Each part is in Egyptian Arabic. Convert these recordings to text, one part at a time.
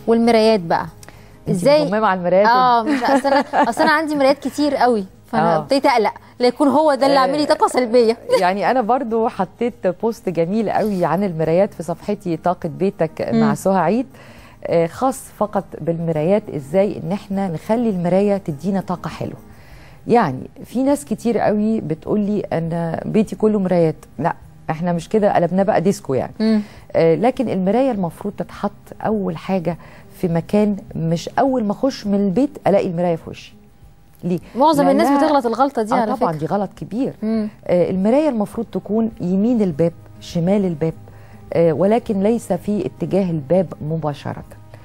والمرايات بقى ازاي مصممه على المرايات اه مش اصل انا اصل انا عندي مرايات كتير قوي فانا آه. ابتديت اقلق لا يكون هو ده اللي عامل لي طاقه سلبيه يعني انا برضو حطيت بوست جميل قوي عن المرايات في صفحتي طاقه بيتك مع مم. سهى عيد آه، خاص فقط بالمرايات ازاي ان احنا نخلي المرايه تدينا طاقه حلوه يعني في ناس كتير قوي بتقول لي انا بيتي كله مرايات لا احنا مش كده قلبناه بقى ديسكو يعني مم. آه، لكن المرايه المفروض تتحط اول حاجه في مكان مش اول ما اخش من البيت الاقي المرايه في وشي ليه معظم الناس لأنها- بتغلط الغلطه دي آه على طبعا فكره دي غلط كبير مم. آه، المرايه المفروض تكون يمين الباب شمال الباب آه، ولكن ليس في اتجاه الباب مباشره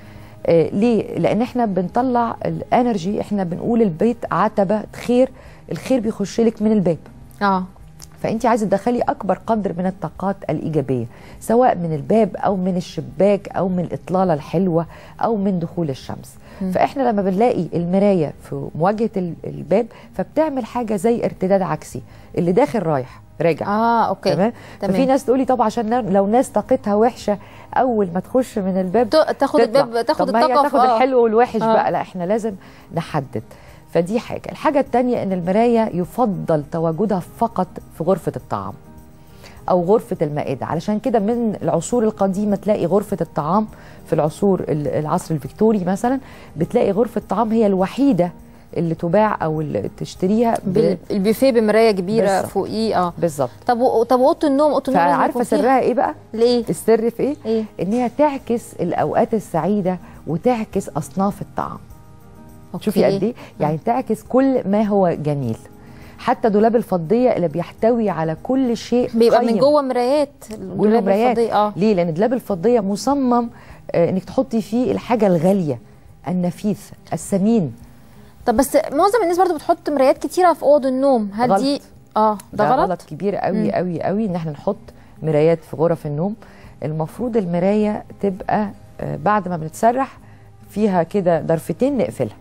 آه، ليه لان احنا بنطلع الانرجي احنا بنقول البيت عتبه خير الخير بيخش لك من الباب اه فانت عايزه تدخلي اكبر قدر من الطاقات الايجابيه سواء من الباب او من الشباك او من الاطلاله الحلوه او من دخول الشمس مم. فاحنا لما بنلاقي المرايه في مواجهه ال- الباب فبتعمل حاجه زي ارتداد عكسي اللي داخل رايح راجع اه اوكي تمام تمام. ففي ناس تقولي طب عشان نا- لو ناس طاقتها وحشه اول ما تخش من الباب ت- تاخد تطلع. الباب تاخد طب ما هي الطاقه تاخد في- آه. الحلو والوحش آه. بقى لا احنا لازم نحدد فدي حاجه الحاجه الثانيه ان المرايه يفضل تواجدها فقط في غرفه الطعام او غرفه المائده علشان كده من العصور القديمه تلاقي غرفه الطعام في العصور ال- العصر الفيكتوري مثلا بتلاقي غرفه الطعام هي الوحيده اللي تباع او اللي تشتريها ب- بال- البوفيه بمرايه كبيره بالظبط. فوقيه اه بالظبط طب و- طب اوضه النوم اوضه النوم لازم فعارفه يكون فيها- سرها ايه بقى ليه السر في ايه ايه ان هي تعكس الاوقات السعيده وتعكس اصناف الطعام أوكي. شوفي قد ايه يعني تعكس كل ما هو جميل حتى دولاب الفضيه اللي بيحتوي على كل شيء بيبقى من قيم. جوه مرايات جوه الدولاب مرايات الفضي، اه ليه لان دولاب الفضيه مصمم آه، انك تحطي فيه الحاجه الغاليه النفيس الثمين طب بس معظم الناس برضو بتحط مرايات كتيره في اوض النوم هل غلط. دي اه ده, غلط, غلط كبير قوي مم. قوي قوي ان احنا نحط مرايات في غرف النوم المفروض المرايه تبقى آه، بعد ما بنتسرح فيها كده ضرفتين نقفلها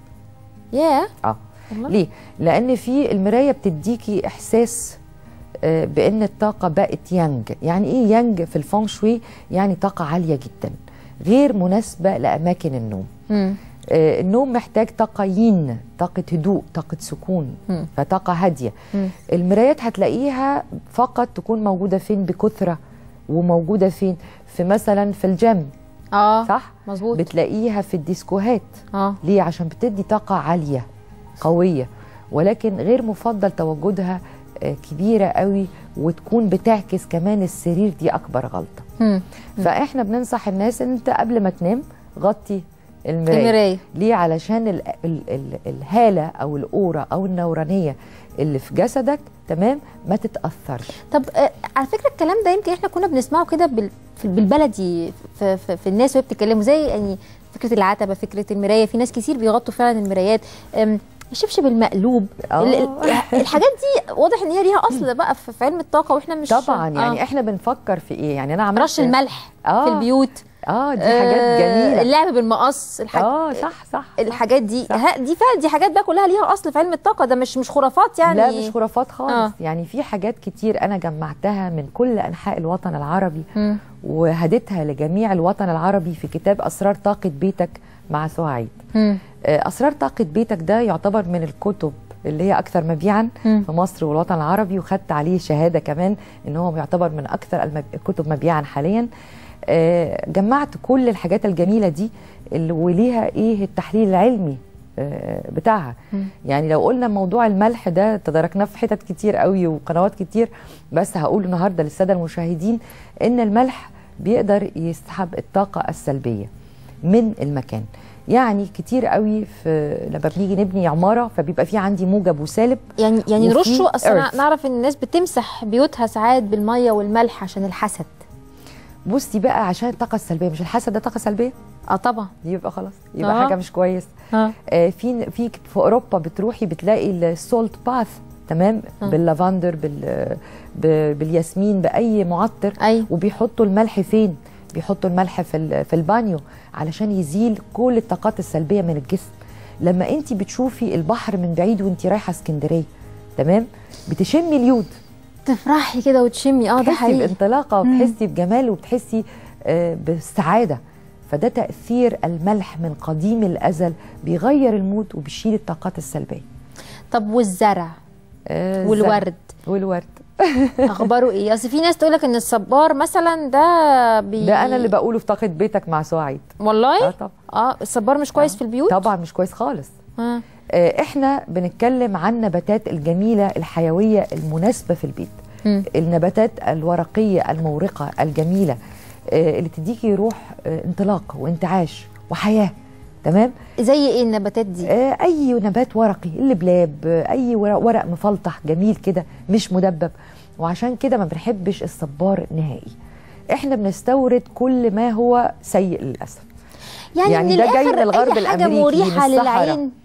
ياه اه والله. ليه لان في المرايه بتديكي احساس آه، بان الطاقه بقت يانج يعني ايه يانج في الفونغ شوي يعني طاقه عاليه جدا غير مناسبه لاماكن النوم مم. آه، النوم محتاج طاقه ين طاقه هدوء طاقه سكون مم. فطاقه هاديه مم. المرايات هتلاقيها فقط تكون موجوده فين بكثره وموجوده فين في مثلا في الجيم اه صح مظبوط بتلاقيها في الديسكوهات اه ليه عشان بتدي طاقه عاليه قويه ولكن غير مفضل تواجدها آه، كبيره قوي وتكون بتعكس كمان السرير دي اكبر غلطه مم. فاحنا بننصح الناس ان انت قبل ما تنام غطي المرايه المرايه ليه علشان ال ال ال الهاله او الاورا او النورانيه اللي في جسدك تمام ما تتاثرش طب آه على فكره الكلام ده يمكن احنا كنا بنسمعه كده بال... في- بالبلدي في, في, في الناس وهي بتتكلموا زي يعني فكره العتبه فكره المرايه في ناس كتير بيغطوا فعلا المرايات أم، الشبشب المقلوب آه. ال- ال- الحاجات دي واضح ان هي ليها اصل بقى في في علم الطاقه واحنا مش طبعا يعني آه. احنا بنفكر في ايه يعني انا عملت رش الملح آه. في البيوت اه دي حاجات آه، جميله اللعب بالمقص الحاجات اه صح صح الحاجات دي صح. ها دي فعلا دي حاجات بقى كلها ليها اصل في علم الطاقه ده مش مش خرافات يعني لا مش خرافات خالص آه. آه. يعني في حاجات كتير انا جمعتها من كل انحاء الوطن العربي مم. وهديتها لجميع الوطن العربي في كتاب اسرار طاقه بيتك مع سهى عيد مم. آه، اسرار طاقه بيتك ده يعتبر من الكتب اللي هي اكثر مبيعا مم. في مصر والوطن العربي وخدت عليه شهاده كمان ان هو يعتبر من اكثر المب- الكتب مبيعا حاليا آه، جمعت كل الحاجات الجميله دي اللي وليها ايه التحليل العلمي آه، بتاعها مم. يعني لو قلنا موضوع الملح ده تداركناه في حتت كتير قوي وقنوات كتير بس هقول النهارده للساده المشاهدين ان الملح بيقدر يسحب الطاقه السلبيه من المكان يعني كتير قوي في لما بنيجي نبني عماره فبيبقى في عندي موجب وسالب يعني يعني وفي نرشه اصل earth. نعرف ان الناس بتمسح بيوتها ساعات بالميه والملح عشان الحسد بصي بقى عشان الطاقه السلبيه مش الحسد ده طاقه سلبيه اه طبعا يبقى خلاص يبقى آه. حاجه مش كويس اه آه، في في في اوروبا بتروحي بتلاقي السولت باث تمام آه. باللافندر بال ب- بالياسمين باي معطر اي وبيحطوا الملح فين بيحطوا الملح في ال- في البانيو علشان يزيل كل الطاقات السلبيه من الجسم لما انت بتشوفي البحر من بعيد وانت رايحه اسكندريه تمام بتشمي اليود تفرحي كده وتشمي اه ده بتحسي حقيقي بانطلاقه مم. وبتحسي بجمال وبتحسي آه، بالسعاده فده تاثير الملح من قديم الازل بيغير المود وبيشيل الطاقات السلبيه طب والزرع آه، والورد والورد اخباره ايه اصل في ناس تقول لك ان الصبار مثلا ده بي... ده انا اللي بقوله في طاقه بيتك مع سعيد اه والله طبعا اه الصبار مش كويس في البيوت طبعا مش كويس خالص آه. آه، احنا بنتكلم عن نباتات الجميله الحيويه المناسبه في البيت مم. النباتات الورقيه المورقه الجميله آه، اللي تديكي روح آه، انطلاق وانتعاش وحياه تمام زي ايه النباتات دي آه، اي نبات ورقي اللبلاب آه، اي ورق, ورق مفلطح جميل كده مش مدبب وعشان كده ما بنحبش الصبار نهائي احنا بنستورد كل ما هو سيء للاسف يعني, يعني من ده جاي الآخر من الغرب أي حاجة الأمريكي، من مريحه الصحراء. للعين